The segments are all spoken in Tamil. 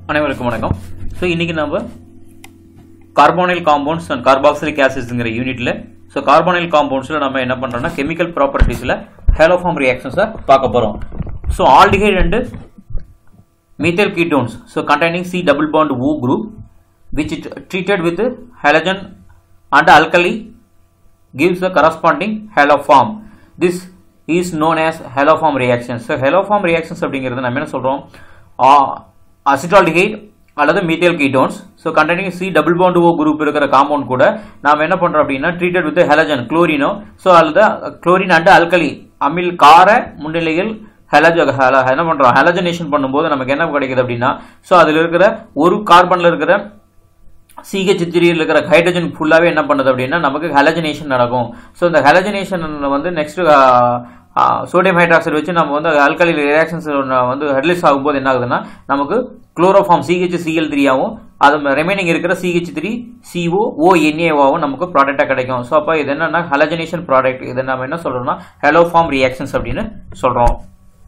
அனைவருக்கும் வணக்கம் ஸோ இன்னைக்கு நம்ம கார்போனைல் காம்பவுண்ட்ஸ் அண்ட் கார்பாக்சிலிக் ஆசிட்ஸுங்கிற யூனிட்ல ஸோ கார்போனைல் காம்பவுண்ட்ஸில் நம்ம என்ன பண்ணுறோம்னா கெமிக்கல் ப்ராப்பர்ட்டிஸில் ஹேலோஃபார்ம் ரியாக்ஷன்ஸை பார்க்க போகிறோம் so aldehyde and methyl ketones so containing C double bond O group which is treated with halogen and alkali gives the corresponding haloform this is known as haloform reactions so haloform reactions அப்படிங்கிறது நம்ம என்ன சொல்றோம் அசிட்டால்டிஹைட் அல்லது methyl ketones so containing C double bond O group இருக்கிற காம்பவுண்ட் கூட நாம் என்ன பண்ணுறோம் அப்படின்னா ட்ரீட்டட் வித் ஹெலஜன் குளோரினோ ஸோ அல்லது குளோரின் அண்ட் அல்கலி அமில் கார முன்னிலையில் ஹெலஜ என்ன பண்றோம் ஹெலஜனேஷன் பண்ணும்போது நமக்கு என்ன கிடைக்குது அப்படின்னா ஸோ அதில் இருக்கிற ஒரு கார்பன்ல இருக்கிற சிஹெச் த்ரீயில் இருக்கிற ஹைட்ரஜன் ஃபுல்லாகவே என்ன பண்ணுது அப்படின்னா நமக்கு ஹெலஜனேஷன் நடக்கும் ஸோ இந்த ஹெலஜனேஷன் வந்து நெக்ஸ்ட் சோடியம் ஹைட்ராக்சைடு வச்சு நம்ம வந்து ஆல்கலி ரியாக்ஷன்ஸ் வந்து ஹெட்லிஸ் ஆகும்போது என்ன ஆகுதுன்னா நமக்கு குளோரோஃபார்ம் சிஹெச் சிஎல் த்ரீயாகவும் அது ரிமைனிங் இருக்கிற சிஹெச் த்ரீ சிஓ ஓஎன்ஏவாகவும் நமக்கு ப்ராடக்டாக கிடைக்கும் ஸோ அப்போ இது என்னன்னா ஹெலஜனேஷன் ப்ராடக்ட் இதை நம்ம என்ன சொல்றோம்னா ஹெலோஃபார்ம் ரியாக்ஷன்ஸ் அப்படின்னு சொல்றோம்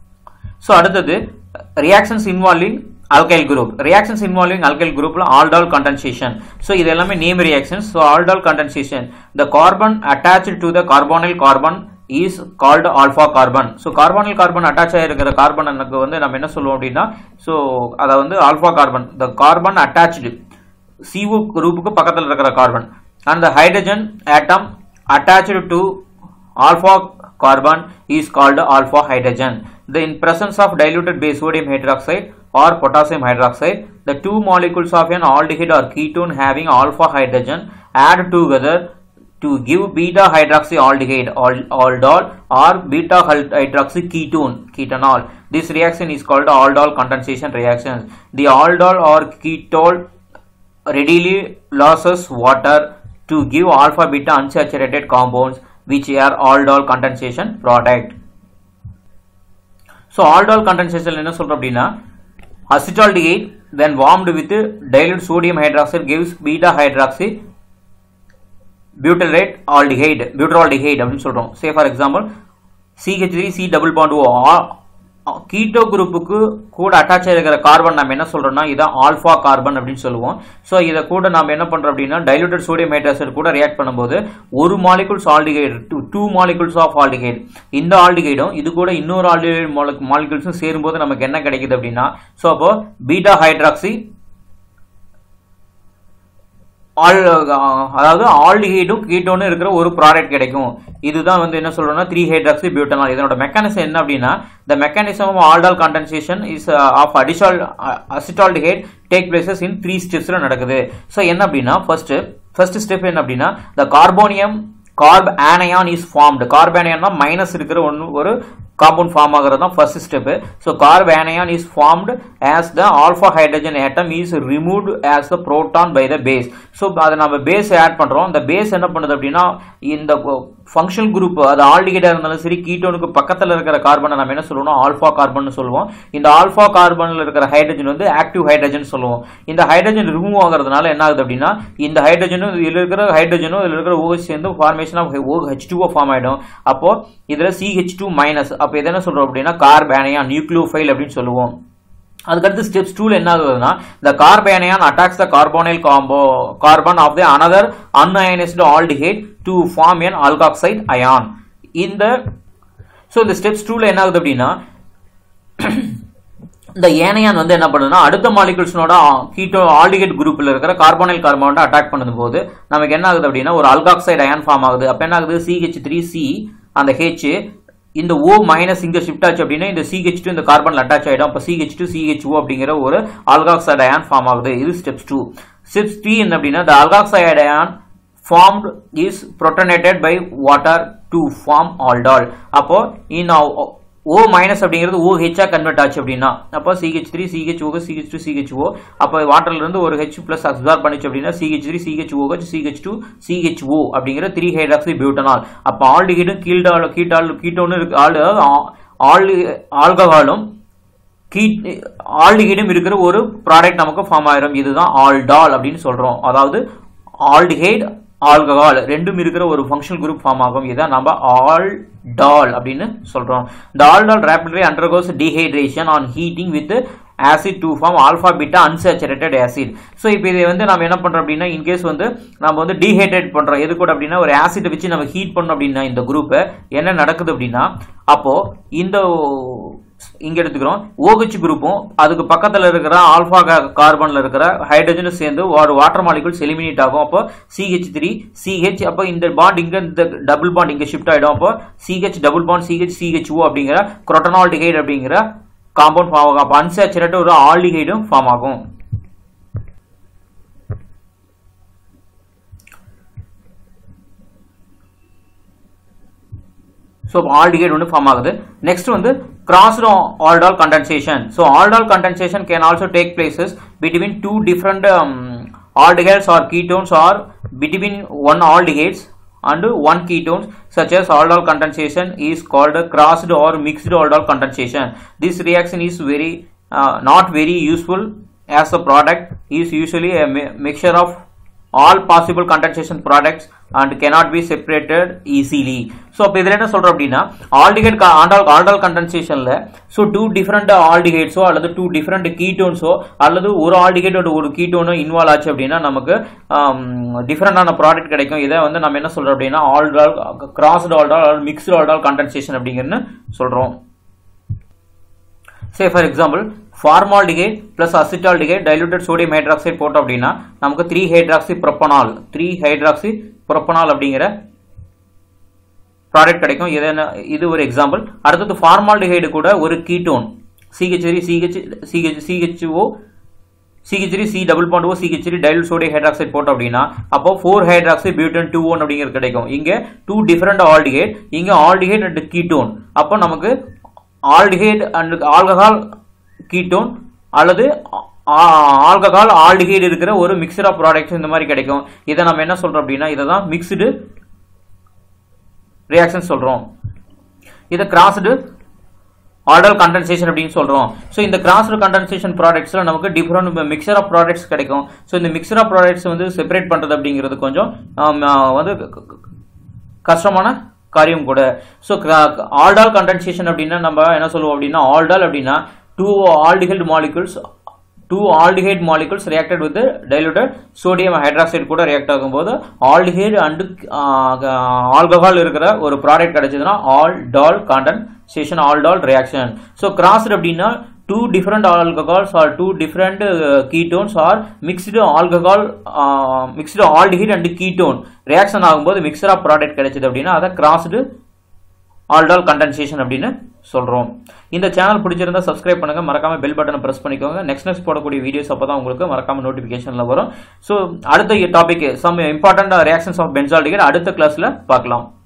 ஸோ அடுத்தது reactions involving alkyl group reactions involving alkyl groupல aldol condensation so இது எல்லாமே name reactions so aldol condensation the carbon attached to the carbonyl carbon is called alpha carbon so carbonyl carbon attach ஆயிருக்கிற கார்பன் எனக்கு வந்து நம்ம என்ன சொல்லுவோம் அப்படின்னா so அத வந்து alpha carbon the carbon attached CO குரூப்புக்கு பக்கத்துல இருக்கிற carbon and the hydrogen atom attached to alpha carbon is called alpha hydrogen the in presence of diluted base sodium hydroxide or potassium hydroxide the two molecules of an aldehyde or ketone having alpha hydrogen add together to give beta hydroxy aldehyde al aldol or beta hydroxy ketone ketanol this reaction is called aldol condensation reaction the aldol or ketol readily loses water to give alpha beta unsaturated compounds which are aldol condensation product so aldol condensation என்ன சொல்றோம் அப்படின்னா acetaldehyde then warmed with dilute sodium hydroxide gives beta hydroxy butyrate aldehyde butyraldehyde அப்படின்னு சொல்றோம் say for example CH three C double bond O keto குரூப்புக்கு கூட அட்டாச் ஆகிருக்கிற கார்பன் நம்ம என்ன சொல்றோம்னா இதான் ஆல்ஃபா கார்பன் அப்படின்னு சொல்லுவோம் ஸோ இதை கூட நம்ம என்ன பண்றோம் அப்படின்னா டைலூட்டட் சோடியம் ஹைட்ராக்சைடு கூட ரியாக்ட் பண்ணும்போது ஒரு molecules aldehyde two two molecules of aldehyde இந்த ஆல்டிகைடும் இது கூட இன்னொரு ஆல்டிகைடு மாலிகுல்ஸும் சேரும்போது நமக்கு என்ன கிடைக்குது அப்படின்னா ஸோ அப்போ பீட்டா ஹைட்ராக்சி ஆல் அதாவது ஆல்டிஹைடும் கீட்டோன்னு இருக்கிற ஒரு ப்ராடக்ட் கிடைக்கும் இதுதான் வந்து என்ன சொல்றோம்னா த்ரீ ஹைட்ராக்சி பியூட்டனால் இதனோட மெக்கானிசம் என்ன அப்படின்னா the mechanism aldol condensation is of addition acetaldehyde take places in three ஸ்டெப்ஸ்ல நடக்குது ஸோ என்ன அப்படின்னா ஃபர்ஸ்ட் ஃபர்ஸ்ட் ஸ்டெப் என்ன அப்படின்னா the carbonium carbanion is formed கார்பானியான்னா மைனஸ் இருக்கிற ஒன்று ஒரு காம்பவுண்ட் ஃபார்ம் ஆகிறது தான் first step so carbanion is formed as the alpha hydrogen atom is removed as the proton by the base so அதை நம்ம பேஸ் ஆட் பண்ணுறோம் அந்த பேஸ் என்ன பண்ணுது அப்படின்னா இந்த ஃபங்க்ஷனல் குரூப் அது ஆல்டிகேட்டாக இருந்தாலும் சரி கீட்டோனுக்கு பக்கத்தில் இருக்கிற கார்பனை நம்ம என்ன சொல்லுவோம் ஆல்ஃபா கார்பன் சொல்லுவோம் இந்த ஆல்ஃபா கார்பனில் இருக்கிற ஹைட்ரஜன் வந்து ஆக்டிவ் ஹைட்ரஜன் சொல்லுவோம் இந்த ஹைட்ரஜன் ரிமூவ் ஆகிறதுனால என்ன ஆகுது அப்படின்னா இந்த ஹைட்ரஜனும் இதில் இருக்கிற ஹைட்ரஜனும் இதில் இருக்கிற ஓஹெச் சேர்ந்து formation of O H two form ஆகிடும் அப்போ இதில் சிஹெச் டூ மைனஸ் அப்போ எது என்ன சொல்கிறோம் அப்படின்னா கார்பேனியா நியூக்ளியோஃபைல் அப்படின்னு சொல்லுவோம் அதுக்கடுத்து ஸ்டெப்ஸ் டூல என்ன ஆகுதுன்னா இந்த கார்பேனியான் அட்டாக்ஸ் த கார்போனைல் காம்போ carbon of the another unionised aldehyde to form an alkoxide ion இந்த ஸோ இந்த ஸ்டெப்ஸ் டூல என்ன ஆகுது அப்படின்னா இந்த ஏனையான் வந்து என்ன பண்ணுதுன்னா அடுத்த மாலிகுல்ஸ்னோட கீட்டோ ஆல்டிகேட் குரூப்ல இருக்கிற கார்போனைல் கார்பனோட அட்டாக் பண்ணும் போது நமக்கு என்ன ஆகுது அப்படின்னா ஒரு அல்காக்சைடு அயான் ஃபார்ம் ஆகுது அப்ப என்ன ஆகுது சிஹெச் த்ரீ சி அந்த ஹெச் இந்த ஓ மைனஸ் இங்க ஷிஃப்ட் ஆச்சு அப்படின்னா இந்த சிஹெச் டூ இந்த கார்பன் அட்டாச் ஆயிடும் அப்போ சிஹெச் டூ சிஹெச் ஓ அப்படிங்கிற ஒரு ஆல்காக்சைடு அயான் ஃபார்ம் ஆகுது இது ஸ்டெப்ஸ் டூ ஸ்டெப்ஸ் த்ரீ என்ன அப்படின்னா the alkoxide ion formed is protonated by water to form aldol அப்போ in ஓ மைனஸ் அப்படிங்கிறது ஓ ஹெச்சா கன்வெர்ட் ஆச்சு அப்படின்னா அப்போ CH three CH O CH two CH O அப்போ வாட்டர்ல இருந்து ஒரு ஹெச் பிளஸ் அப்சார்ப் பண்ணிச்சு அப்படின்னா CH three CH O CH two CH O அப்படிங்கிற த்ரீ ஹைட்ராக்சி பியூட்டனால் அப்போ ஆல்டிஹைடும் கீழ்டால் கீட்டால் கீட்டோன்னு இருக்கு ஆல் ஆல் ஆல்கஹாலும் ஆல்டிஹைடும் இருக்கிற ஒரு ப்ராடக்ட் நமக்கு ஃபார்ம் ஆயிரும் இதுதான் ஆல்டால் அப்படின்னு சொல்றோம் அதாவது ஆல்டிஹைட் ஆல்கஹால் ரெண்டும் இருக்கிற ஒரு ஃபங்க்ஷனல் குரூப் ஃபார்ம் ஆகும் இதான் நம்ம ஆல்டால் அப்படின்னு சொல்றோம் இந்த aldol rapidly undergoes dehydration on heating with acid to form alpha beta unsaturated acid so இப்போ இதை வந்து நம்ம என்ன பண்ணுறோம் அப்படின்னா இன்கேஸ் வந்து நம்ம வந்து டீஹைட்ரேட் பண்ணுறோம் எது கூட அப்படின்னா ஒரு ஆசிட்டை வச்சு நம்ம ஹீட் பண்ணோம் அப்படின்னா இந்த குரூப்பை என்ன நடக்குது அப்படின்னா அப்போ இந்த இங்க எடுத்துக்கிறோம் OH குரூப்பும் அதுக்கு பக்கத்துல இருக்கிற ஆல்பா கார்பன்ல இருக்கிற ஹைட்ரஜனும் சேர்ந்து ஒரு வாட்டர் மாலிகுல்ஸ் எலிமினேட் ஆகும் அப்போ சிஹெச் த்ரீ சிஹெச் அப்போ இந்த பாண்ட் இங்க இந்த டபுள் பாண்ட் இங்க ஷிஃப்ட் ஆயிடும் அப்போ CH double bond CH CH O அப்படிங்கிற குரோட்டனால்டிகைட் அப்படிங்கிற காம்பவுண்ட் ஃபார்ம் ஆகும் அப்போ அன்சாச்சுரேட் ஒரு ஆல்டிகைடும் ஃபார்ம் ஆகும் ஸோ ஆல்டிகேட் வந்து ஃபார்ம் ஆகுது நெக்ஸ்ட் வந்து crossed aldol condensation so aldol condensation can also take places between two different aldehydes or ketones or between one aldehydes and one ketones such as aldol condensation is called crossed or mixed aldol condensation this reaction is very uh, not very useful as a product is usually a mi- mixture of all possible condensation products and cannot be separated easily so அப்போ இதில் என்ன சொல்கிறோம் அப்படின்னா ஆல்டிகேட் ஆண்டால் ஆல்டால் கண்டென்சேஷனில் ஸோ டூ டிஃப்ரெண்ட் ஆல்டிகேட்ஸோ அல்லது டூ டிஃப்ரெண்ட் கீட்டோன்ஸோ அல்லது ஒரு ஆல்டிகேட்டோட ஒரு கீட்டோனோ இன்வால்வ் ஆச்சு அப்படின்னா நமக்கு டிஃப்ரெண்டான ப்ராடக்ட் கிடைக்கும் இதை வந்து நம்ம என்ன சொல்கிறோம் அப்படின்னா aldol crossed aldol mixed aldol condensation அப்படிங்கிறது சொல்கிறோம் say for example formaldehyde plus acetaldehyde diluted sodium hydroxide போட்டோம் அப்படின்னா நமக்கு three hydroxy propanol three hydroxy propanol அப்படிங்கிற ப்ராடக்ட் கிடைக்கும் இது என்ன இது ஒரு எக்ஸாம்பிள் அடுத்தது ஃபார்மால்டிஹைடு கூட ஒரு ketone CH three CH CH CHO CH three C double bond O CH three dil sodium hydroxide போட்டோம் அப்படின்னா அப்போ four hydroxy butan two one அப்படிங்கிறது கிடைக்கும் இங்கே டூ டிஃப்ரெண்ட் ஆல்டிகேட் இங்கே ஆல்டிகேட் அண்ட் கீட்டோன் அப்போ நமக்கு ஆல்டிஹைட் அண்ட் ஆல்கஹால் கீட்டோன் அல்லது ஆல்கஹால் ஆல்டிஹைடு இருக்கிற ஒரு மிக்சர் ஆஃப் ப்ராடக்ட்ஸ் இந்த மாதிரி கிடைக்கும் இதை நம்ம என்ன சொல்றோம் அப்படின்னா இதை தான் மிக்ஸ்டு ரியாக்ஷன் சொல்றோம் இதை கிராஸ்டு ஆர்டர் கண்டென்சேஷன் அப்படின்னு சொல்றோம் ஸோ இந்த கிராஸ்டு கண்டென்சேஷன் ப்ராடக்ட்ஸ்ல நமக்கு டிஃப்ரெண்ட் மிக்சர் ஆஃப் ப்ராடக்ட்ஸ் கிடைக்கும் ஸோ இந்த மிக்சர் ஆஃப் ப்ராடக்ட்ஸ் வந்து செப்பரேட் பண்றது அப்படிங்கிறது கொஞ்சம் ஆம், ஆ, வந்து கஷ்டமான காரியம் கூட ஸோ ஆல்டால் கண்டென்சேஷன் அப்படின்னா நம்ம என்ன சொல்லுவோம் அப்படின்னா ஆல்டால் அப்படின்னா two aldehyde molecules two aldehyde molecules reacted with diluted sodium hydroxide கூட ரியாக்ட் ஆகும்போது ஆல்டிஹைடு அண்டு ஆல்கஹால் இருக்கிற ஒரு ப்ராடக்ட் கிடைச்சதுன்னா aldol condensation aldol reaction so crossed அப்படின்னா two different alcohols are two different ketones are mixed alcohol mixed aldehyde and ketone reaction ஆகும்போது மிக்சர் ஆஃப் ப்ராடக்ட் கிடைச்சது அப்படின்னா அதை கிராஸ்டு ஆல்டால் கண்டென்சேஷன் அப்படின்னு சொல்றோம் இந்த சேனல் பிடிச்சிருந்தா சப்ஸ்கிரைப் பண்ணுங்க மறக்காம பெல் பட்டனை பிரஸ் பண்ணிக்கோங்க நெக்ஸ்ட் நெக்ஸ்ட் போடக்கூடிய வீடியோஸ் அப்பதான் உங்களுக்கு மறக்காம நோட்டிபிகேஷன்ல வரும் ஸோ அடுத்த topic some important reactions of benzaldehyde அடுத்த கிளாஸ்ல பார்க்கலாம்